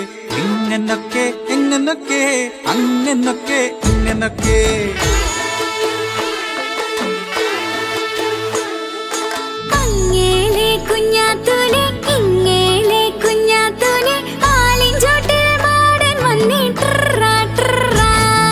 ഇങ്ങനൊക്കെ എങ്ങനൊക്കെ അങ്ങനൊക്കെ ഇങ്ങനൊക്കെ അങ്ങേലെ കുഞ്ഞാത്തൂനെ ഇങ്ങേലെ കുഞ്ഞാത്തൂനെ ആലിഞ്ചോട്ടിൽ മാടൻ വന്നേ ട്രാ ട്രാ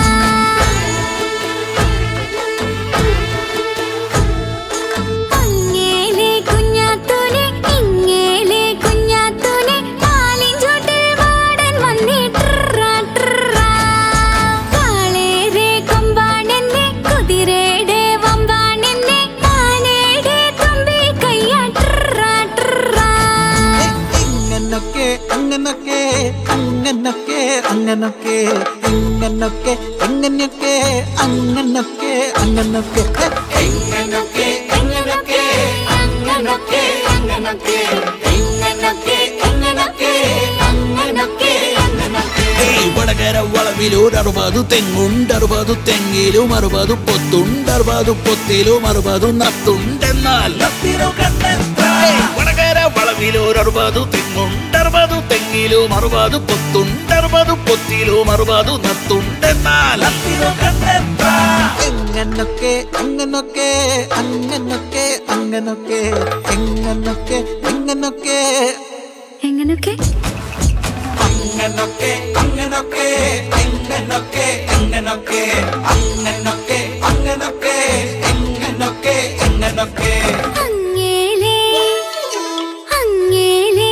അങ്ങേലെ കുഞ്ഞാത്തൂനെ ഇങ്ങേലെ കുഞ്ഞാത്തൂനെ ആലിഞ്ചോട്ടിൽ മാടൻ വന്നേ ട്രാ ട്രാ കാളേരെ കൊമ്പാണെന്നെ കുതിരയുടെ വമ്പാണെന്നെ ആനയുടെ തുമ്പി കയ്യാ ട്രാ ട്രാ ഇങ്ങനൊക്കെ അങ്ങനൊക്കെ അങ്ങനൊക്കെ അങ്ങനൊക്കെ ഇങ്ങനൊക്കെ എങ്ങനെയൊക്കെ അങ്ങനൊക്കെ അങ്ങനൊക്കെ എങ്ങനൊക്കെ എങ്ങനൊക്കെ അങ്ങനൊക്കെ അങ്ങനൊക്കെ എങ്ങനൊക്കെ എങ്ങനൊക്കെ അങ്ങനൊക്കെ അങ്ങനൊക്കെ ഏയ് വടകര വളവിലൊരറുപതു തെങ്ങുണ്ടറുപതു തെങ്ങിലും അറുപതു പൊത്തുണ്ടറുപതു പൊത്തിലും അറുപതു നത്തുണ്ടെന്നാൽ നത്തിനു കണ്ണെത്താ. ഏയ് വടകര വളവിലൊരറുപതു തെങ്ങുണ്ടറുപതു തെങ്ങിലും അറുപതു പൊത്തുണ്ടറുപതു പൊത്തിലും അറുപതു നത്തുണ്ടെന്നാൽ നത്തിനു കണ്ണെത്താ. എങ്ങനൊക്കെ അങ്ങനൊക്കെ അങ്ങനൊക്കെ അങ്ങനൊക്കെ എങ്ങനൊക്കെ എങ്ങനൊക്കെ എങ്ങനൊക്കെ അങ്ങനൊക്കെ അങ്ങനൊക്കെ എങ്ങനൊക്കെ എങ്ങനൊക്കെ അങ്ങനൊക്കെ അങ്ങനൊക്കെ എങ്ങനൊക്കെ എങ്ങനൊക്കെ അങ്ങേലേ അങ്ങേലേ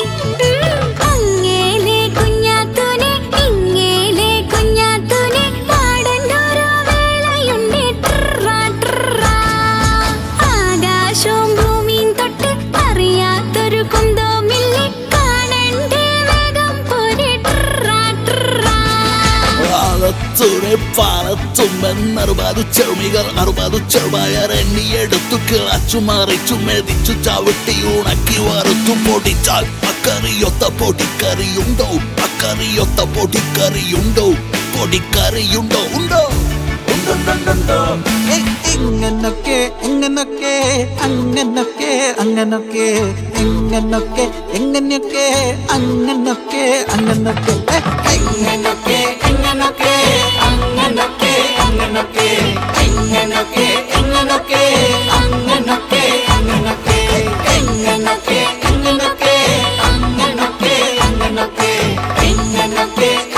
അങ്ങേലേ കുഞ്ഞാത്തൂനെ ഇങ്ങേലേ കുഞ്ഞാത്തൂനെ പാടണ്ടോരോ വേളയുണ്ട് ട്രാ ട്രാ ആകാശവും ഭൂമിയും തൊട്ട് അറിയാത്തൊരു കുന്തോമില്ലേ കാണണ്ടേ വേഗം പോരെ ട്രാ ട്രാ പാലത്തുരെ പാലത്തുമെന്നറുപതു ചെറുമികൾ അറുപതു ചെറുപയർ എണ്ണിയെടുത്തു കിളച്ചു മറിച്ചു മെതിച്ചു ചവിട്ടി ഉണക്കി വറുത്തു പൊടിച്ചാൽ അക്കറിയൊത്ത പൊടിക്കറിയുണ്ടോ അക്കറിയൊത്ത പൊടിക്കറിയുണ്ടോ പൊടിക്കറിയുണ്ടോ ഉണ്ടോ ഉണ്ടുണ്ടുണ്ടുണ്ടോ എങ്ങനൊക്കെ എങ്ങനൊക്കെ അങ്ങനൊക്കെ അങ്ങനൊക്കെ എങ്ങനൊക്കെ എങ്ങനെയൊക്കെ അങ്ങനൊക്കെ അങ്ങനൊക്കെ എങ്ങനൊക്കെ എങ്ങനൊക്കെ അങ്ങനൊക്കെ അങ്ങനൊക്കെ എങ്ങനൊക്കെ എങ്ങനൊക്കെ അങ്ങനൊക്കെ അങ്ങനൊക്കെ എങ്ങനൊക്കെ എങ്ങനൊക്കെ അങ്ങനൊക്കെ അങ്ങനൊക്കെ എങ്ങനൊക്കെ